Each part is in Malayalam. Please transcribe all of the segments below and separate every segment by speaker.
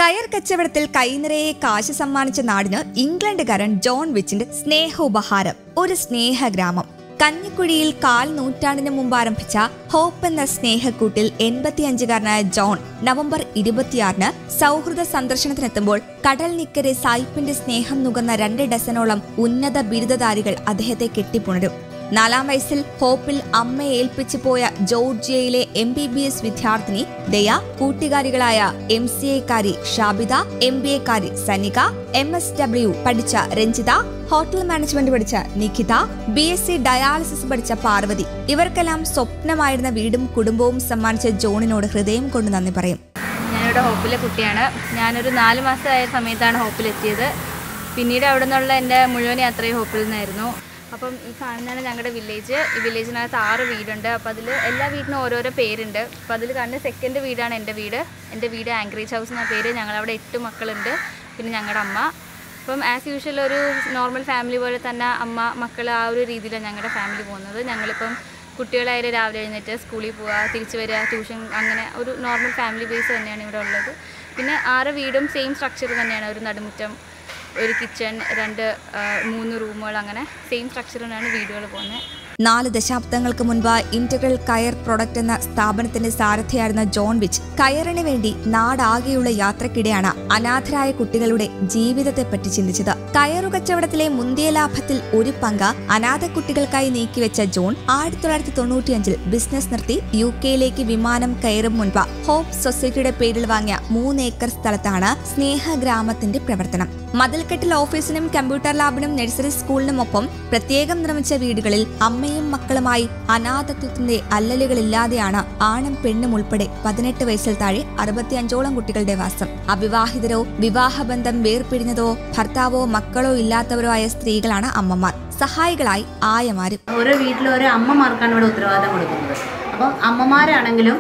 Speaker 1: കയർ കച്ചവടത്തിൽ കൈനിറയെ കാശ് സമ്മാനിച്ച നാടിന് ഇംഗ്ലണ്ടുകാരൻ ജോൺ വിച്ചിന്റെ സ്നേഹോപഹാരം ഒരു സ്നേഹഗ്രാമം കഞ്ഞിക്കുഴിയിൽ കാൽ നൂറ്റാണ്ടിന് മുമ്പ് ആരംഭിച്ച ഹോപ്പ് എന്ന സ്നേഹക്കൂട്ടിൽ എൺപത്തിയഞ്ചുകാരനായ ജോൺ നവംബർ ഇരുപത്തിയാറിന് സൗഹൃദ സന്ദർശനത്തിനെത്തുമ്പോൾ കടൽ നിക്കരെ സായിപ്പിന്റെ സ്നേഹം നുകർന്ന രണ്ട് ഡസനോളം ഉന്നത ബിരുദധാരികൾ അദ്ദേഹത്തെ കെട്ടിപ്പുണരും നാലാം വയസ്സിൽ ഹോപ്പിൽ അമ്മയെ ഏൽപ്പിച്ചു പോയ ജോർജിയയിലെ എം ബി ബി എസ് വിദ്യാർത്ഥിനി ദയ കൂട്ടുകാരികളായ എം സി എക്കാരി ഷാബിത എം ബി എക്കാരി സനിക എം എസ് ഡബ്ല്യു പഠിച്ച രഞ്ജിത ഹോട്ടൽ മാനേജ്മെന്റ് പഠിച്ച Nikhita B S C dialysis പഠിച്ച പാർവതി ഇവർക്കെല്ലാം സ്വപ്നമായിരുന്ന വീടും കുടുംബവും സമ്മാനിച്ച ജോണിനോട് ഹൃദയം കൊണ്ട് നന്ദി പറയും
Speaker 2: ഞാനിവിടെ ഹോപ്പിലെ കുട്ടിയാണ് ഞാനൊരു നാല് മാസമായ സമയത്താണ് ഹോപ്പിലെത്തിയത് പിന്നീട് അവിടെ നിന്നുള്ള എൻ്റെ മുഴുവൻ യാത്രയും ഹോപ്പിൽ നിന്നായിരുന്നു അപ്പം ഈ കാണുന്നതാണ് ഞങ്ങളുടെ വില്ലേജ് ഈ വില്ലേജിനകത്ത് ആറ് വീടുണ്ട് അപ്പോൾ അതിൽ എല്ലാ വീടിനും ഓരോരോ പേരുണ്ട് അപ്പോൾ അതിൽ കാണുന്ന സെക്കൻഡ് വീടാണ് എൻ്റെ വീട് എൻ്റെ വീട് ആംഗ്രേജ് ഹൗസ് എന്ന പേര് ഞങ്ങളവിടെ എട്ട് മക്കളുണ്ട് പിന്നെ ഞങ്ങളുടെ അമ്മ അപ്പം ആസ് യൂഷ്വൽ ഒരു നോർമൽ ഫാമിലി പോലെ തന്നെ അമ്മ മക്കൾ ആ ഒരു രീതിയിലാണ് ഞങ്ങളുടെ ഫാമിലി പോകുന്നത് ഞങ്ങളിപ്പം കുട്ടികളായാലും രാവിലെ എഴുന്നേറ്റ് സ്കൂളിൽ പോവുക തിരിച്ചു വരിക ട്യൂഷൻ അങ്ങനെ ഒരു നോർമൽ ഫാമിലി ബേസ് തന്നെയാണ് ഇവിടെ ഉള്ളത് പിന്നെ ആറ് വീടും സെയിം സ്ട്രക്ചർ തന്നെയാണ് ഒരു നടുമുറ്റം ഒരു കിച്ചൺ രണ്ട് ആ, മൂന്ന് റൂമുകൾ അങ്ങനെ സെയിം സ്ട്രക്ചറിനാണ് വീടുകൾ പോകുന്നത്
Speaker 1: നാല് ദശാബ്ദങ്ങൾക്ക് മുൻപ് ഇന്റഗ്രൽ കയർ പ്രൊഡക്റ്റ് എന്ന സ്ഥാപനത്തിന്റെ സാരഥിയായിരുന്ന ജോൺ വിച്ച് കയറിന് വേണ്ടി നാടാകെയുള്ള യാത്രക്കിടെയാണ് അനാഥരായ കുട്ടികളുടെ ജീവിതത്തെപ്പറ്റി ചിന്തിച്ചത് കയറു കച്ചവടത്തിലെ മുന്തിയ ലാഭത്തിൽ ഒരു പങ്ക് അനാഥ കുട്ടികൾക്കായി നീക്കിവെച്ച ജോൺ ആയിരത്തി തൊള്ളായിരത്തി തൊണ്ണൂറ്റിയഞ്ചിൽ ബിസിനസ് നിർത്തി യു കെയിലേക്ക് വിമാനം കയറും മുൻപ് ഹോപ്പ് സൊസൈറ്റിയുടെ പേരിൽ വാങ്ങിയ മൂന്ന് ഏക്കർ സ്ഥലത്താണ് സ്നേഹഗ്രാമത്തിന്റെ പ്രവർത്തനം മതിൽക്കെട്ടിൽ ഓഫീസിനും കമ്പ്യൂട്ടർ ലാബിനും നഴ്സറി സ്കൂളിനുമൊപ്പം പ്രത്യേകം നിർമ്മിച്ച വീടുകളിൽ അമ്മയും മക്കളുമായി അനാഥത്വത്തിന്റെ അല്ലലുകളില്ലാതെയാണ് ആണും പെണ്ണും ഉൾപ്പെടെ പതിനെട്ട് വയസ്സിൽ താഴെ അറുപത്തിയഞ്ചോളം കുട്ടികളുടെ വാസം അവിവാഹിതരോ വിവാഹബന്ധം വേർപിരിഞ്ഞതോ ഭർത്താവോ മക്കളോ ഇല്ലാത്തവരോ ആയ സ്ത്രീകളാണ് അമ്മമാർ സഹായികളായി ആയമാരും
Speaker 3: ഓരോ വീട്ടിലും ഓരോ അമ്മമാർക്കാണ് ഇവിടെ ഉത്തരവാദിത്തം കൊടുക്കുന്നത് അപ്പം അമ്മമാരാണെങ്കിലും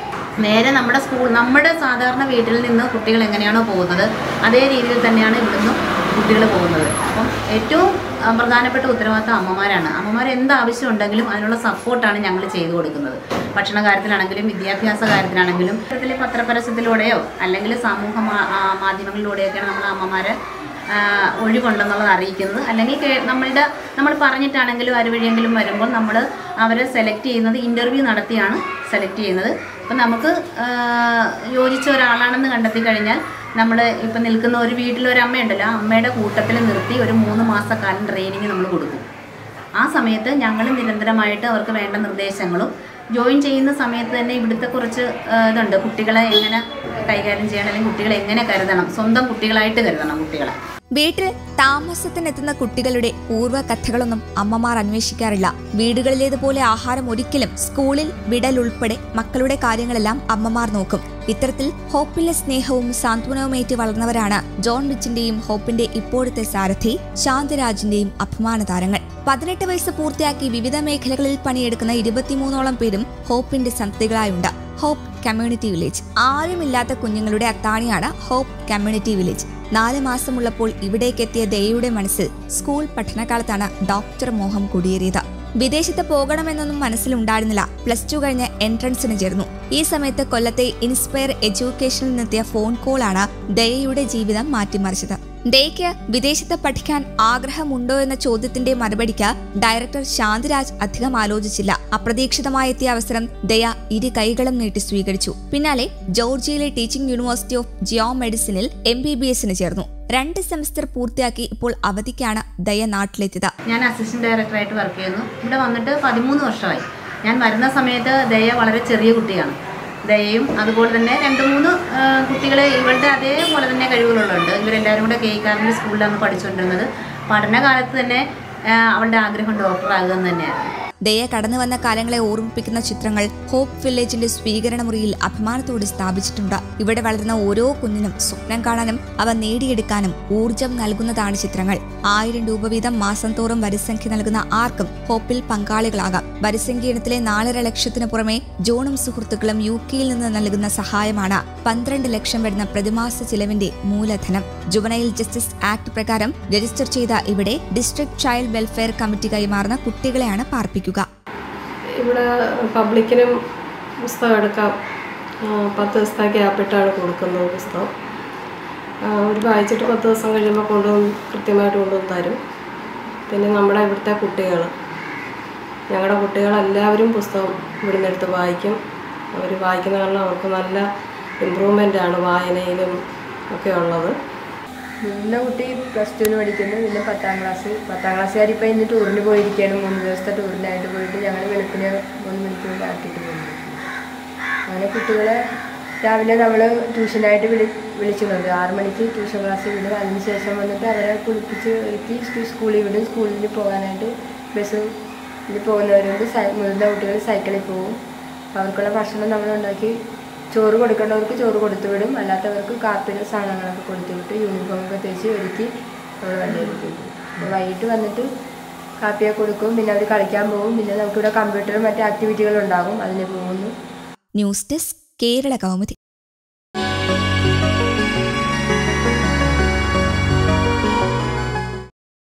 Speaker 3: നേരെ നമ്മുടെ സ്കൂൾ നമ്മുടെ സാധാരണ വീട്ടിൽ നിന്ന് കുട്ടികൾ എങ്ങനെയാണോ പോകുന്നത് അതേ രീതിയിൽ തന്നെയാണ് ഇവിടുന്ന് കുട്ടികൾ പോകുന്നത് അപ്പം ഏറ്റവും ആ, പ്രധാനപ്പെട്ട ഉത്തരവാദിത്തം അമ്മമാരാണ് അമ്മമാർ എന്ത് ആവശ്യം ഉണ്ടെങ്കിലും അതിനുള്ള സപ്പോർട്ടാണ് ഞങ്ങൾ ചെയ്തു കൊടുക്കുന്നത് ഭക്ഷണ കാര്യത്തിലാണെങ്കിലും വിദ്യാഭ്യാസ കാര്യത്തിലാണെങ്കിലും ഇത്തരത്തിൽ പത്രപരസ്യത്തിലൂടെയോ അല്ലെങ്കിൽ സമൂഹ മാ- ആ, മാധ്യമങ്ങളിലൂടെയൊക്കെയാണ് നമ്മൾ അമ്മമാരെ ആ, ഒഴിവുണ്ടെന്നുള്ളത് അറിയിക്കുന്നത് അല്ലെങ്കിൽ കേ- നമ്മളുടെ നമ്മൾ പറഞ്ഞിട്ടാണെങ്കിലും അതുവഴിയെങ്കിലും വരുമ്പോൾ നമ്മൾ അവരെ സെലക്ട് ചെയ്യുന്നത് ഇൻ്റർവ്യൂ നടത്തിയാണ് സെലക്ട് ചെയ്യുന്നത് അപ്പം നമുക്ക് ആ, യോജിച്ച ഒരാളാണെന്ന് കണ്ടെത്തി കഴിഞ്ഞാൽ നമ്മൾ ഇപ്പം നിൽക്കുന്ന ഒരു വീട്ടിൽ ഒരു അമ്മയുണ്ടല്ലോ ആ അമ്മയുടെ കൂട്ടത്തിൽ നിർത്തി ഒരു മൂന്ന് മാസക്കാലം ട്രെയിനിങ് നമ്മൾ കൊടുക്കും ആ സമയത്ത് ഞങ്ങൾ നിരന്തരമായിട്ട് അവർക്ക് വേണ്ട നിർദ്ദേശങ്ങളും ജോയിൻ ചെയ്യുന്ന സമയത്ത് തന്നെ ഇവിടുത്തെ കുറച്ച് ആ, ഇതുണ്ട് കുട്ടികളെ എങ്ങനെ കൈകാര്യം ചെയ്യണം അല്ലെങ്കിൽ കുട്ടികളെ എങ്ങനെ കരുതണം സ്വന്തം കുട്ടികളായിട്ട് കരുതണം കുട്ടികളെ
Speaker 1: വീട്ടിൽ താമസത്തിനെത്തുന്ന കുട്ടികളുടെ പൂർവ്വ കഥകളൊന്നും അമ്മമാർ അന്വേഷിക്കാറില്ല വീടുകളിലേതുപോലെ ആഹാരം ഒരിക്കലും സ്കൂളിൽ വിടൽ ഉൾപ്പെടെ മക്കളുടെ കാര്യങ്ങളെല്ലാം അമ്മമാർ നോക്കും ഇത്തരത്തിൽ ഹോപ്പിലെ സ്നേഹവും സാന്ത്വനവുമേറ്റ് വളർന്നവരാണ് ജോൺ വിച്ചിന്റെയും ഹോപ്പിന്റെ ഇപ്പോഴത്തെ സാരഥി ശാന്തിരാജിന്റെയും അഭിമാന താരങ്ങൾ പതിനെട്ട് വയസ്സ് പൂർത്തിയാക്കി വിവിധ മേഖലകളിൽ പണിയെടുക്കുന്ന ഇരുപത്തിമൂന്നോളം പേരും ഹോപ്പിന്റെ സന്തതികളായുണ്ട് ഹോപ്പ് കമ്മ്യൂണിറ്റി വില്ലേജ് ആരുമില്ലാത്ത കുഞ്ഞുങ്ങളുടെ അത്താണിയാണ് ഹോപ്പ് കമ്മ്യൂണിറ്റി വില്ലേജ് നാല് മാസമുള്ളപ്പോൾ ഇവിടേക്കെത്തിയ ദയയുടെ മനസ്സിൽ സ്കൂൾ പഠനകാലത്താണ് ഡോക്ടർ മോഹം കുടിയേറിയത് വിദേശത്ത് പോകണമെന്നൊന്നും മനസ്സിലുണ്ടായിരുന്നില്ല പ്ലസ് ടു കഴിഞ്ഞ് എൻട്രൻസിന് ചേർന്നു ഈ സമയത്ത് കൊല്ലത്തെ ഇൻസ്പയർ എഡ്യൂക്കേഷനിൽ നിന്നെത്തിയ ഫോൺ കോളാണ് ദയയുടെ ജീവിതം മാറ്റിമറിച്ചത് ദയയ്ക്ക് വിദേശത്ത് പഠിക്കാൻ ആഗ്രഹമുണ്ടോ എന്ന ചോദ്യത്തിന്റെ മറുപടിക്ക് ഡയറക്ടർ ശാന്തിരാജ് അധികം ആലോചിച്ചില്ല അപ്രതീക്ഷിതമായി എത്തിയ അവസരം ദയ ഇരു കൈകളും നീട്ടി സ്വീകരിച്ചു പിന്നാലെ ജോർജിയയിലെ ടീച്ചിംഗ് യൂണിവേഴ്സിറ്റി ഓഫ് ജിയോ മെഡിസിനിൽ എം ബി ബി എസിന് ചേർന്നു രണ്ട് സെമസ്റ്റർ പൂർത്തിയാക്കി ഇപ്പോൾ അവധിക്കാണ് ദയ നാട്ടിലെത്തിയത് ഞാൻ
Speaker 3: ഞാൻ അസിസ്റ്റന്റ് ഡയറക്ടറായിട്ട് വർക്ക് ചെയ്യുന്നു ഇവിടെ വന്നിട്ട് പതിമൂന്ന് വർഷമായി ഞാൻ വരുന്ന സമയത്ത് ദയ വളരെ ചെറിയ കുട്ടിയാണ് ദയയും അതുപോലെ തന്നെ രണ്ട് മൂന്ന് കുട്ടികൾ ഇവളുടെ അതേപോലെ തന്നെ കഴിവുകളുണ്ട് ഇവരെല്ലാവരും കൂടെ കെ കാർമിൽ സ്കൂളിലാണ് പഠിച്ചുകൊണ്ടിരുന്നത് പഠനകാലത്ത് തന്നെ ആ, അവളുടെ ആഗ്രഹം ഡോക്ടറാകുക എന്ന് തന്നെയായിരുന്നു
Speaker 1: ദയ കടന്നു വന്ന കാലങ്ങളെ ഓർമ്മിപ്പിക്കുന്ന ചിത്രങ്ങൾ ഹോപ്പ് വില്ലേജിന്റെ സ്വീകരണ മുറിയിൽ അഭിമാനത്തോടെ സ്ഥാപിച്ചിട്ടുണ്ട് ഇവിടെ വളരുന്ന ഓരോ കുഞ്ഞിനും സ്വപ്നം കാണാനും അവ നേടിയെടുക്കാനും ഊർജം നൽകുന്നതാണ് ചിത്രങ്ങൾ ആയിരം രൂപ വീതം മാസം തോറും വരിസംഖ്യ നൽകുന്ന ആർക്കും ഹോപ്പിൽ പങ്കാളികളാകാം വരിസംഖ്യ ഇനത്തിലെ നാലര ലക്ഷത്തിന് പുറമെ ജോണും സുഹൃത്തുക്കളും യു കെയിൽ നിന്ന് നൽകുന്ന സഹായമാണ് പന്ത്രണ്ട് ലക്ഷം വരുന്ന പ്രതിമാസ ചിലവിന്റെ മൂലധനം ജുവനൈൽ ജസ്റ്റിസ് ആക്ട് പ്രകാരം രജിസ്റ്റർ ചെയ്ത ഇവിടെ ഡിസ്ട്രിക്ട് ചൈൽഡ് വെൽഫെയർ കമ്മിറ്റി കൈമാറുന്ന കുട്ടികളെയാണ് പാർപ്പിക്കുക
Speaker 4: ഇവിടെ പബ്ലിക്കിനും പുസ്തകം എടുക്കാം ആ, പത്ത് ദിവസത്തെ ഗ്യാപ്പിട്ടാണ് കൊടുക്കുന്നത് പുസ്തകം അവർ വായിച്ചിട്ട് പത്ത് ദിവസം കഴിയുമ്പോൾ കൊണ്ടുവന്ന് കൃത്യമായിട്ട് കൊണ്ടുവന്ന് തരും പിന്നെ നമ്മുടെ ഇവിടുത്തെ കുട്ടികൾ ഞങ്ങളുടെ കുട്ടികളെല്ലാവരും പുസ്തകം ഇവിടുന്ന് എടുത്ത് വായിക്കും അവർ വായിക്കുന്ന കാരണം അവർക്ക് നല്ല ഇമ്പ്രൂവ്മെൻ്റ് ആണ് വായനയിലും ഒക്കെ ഉള്ളത്
Speaker 5: മുന്ന കുട്ടി പ്ലസ് ടുവിന് പഠിക്കുന്നു പിന്നെ പത്താം ക്ലാസ് പത്താം ക്ലാസ്സുകാർ ഇപ്പോൾ ഇന്ന് ടൂറിന് പോയിരിക്കുകയാണ് മൂന്ന് ദിവസത്തെ ടൂറിനായിട്ട് പോയിട്ട് ഞങ്ങൾ വെളുപ്പിന് മൂന്ന് മണിക്കൂർ ആക്കിയിട്ട് പോകുന്നു അങ്ങനെ കുട്ടികളെ രാവിലെ നമ്മൾ ട്യൂഷനായിട്ട് വിളി വിളിച്ചു നോക്കും ആറ് മണിക്ക് ട്യൂഷൻ ക്ലാസ് വിടും അതിന് ശേഷം വന്നിട്ട് അവരെ കുളിപ്പിച്ച് ഒരുക്കി സ്കൂ- സ്കൂളിൽ വിടും സ്കൂളിൽ പോകാനായിട്ട് ബസ് ഇതിൽ പോകുന്നവരുണ്ട് സൈ മുതിർന്ന കുട്ടികൾ സൈക്കിളിൽ പോകും അപ്പോൾ അവർക്കുള്ള ഭക്ഷണം നമ്മൾ ഉണ്ടാക്കി ചോറ് കൊടുക്കേണ്ടവർക്ക് ചോറ് കൊടുത്തു വിടും അല്ലാത്തവർക്ക് കാപ്പിയുടെ സാധനങ്ങളൊക്കെ കൊടുത്തു വിട്ട് യൂണിഫോമൊക്കെ തേച്ച് ഒരുക്കി നമ്മൾ വണ്ടിയിൽ പോകും അപ്പോൾ വൈകിട്ട് വന്നിട്ട് കാപ്പിയൊക്കെ കൊടുക്കും പിന്നെ അവർ കളിക്കാൻ പോകും പിന്നെ നമുക്കിവിടെ കമ്പ്യൂട്ടറും മറ്റു ആക്ടിവിറ്റികളും ഉണ്ടാകും അതിന് പോകുന്നു
Speaker 1: ന്യൂസ് ഡെസ്ക് കേരള കൗമുദി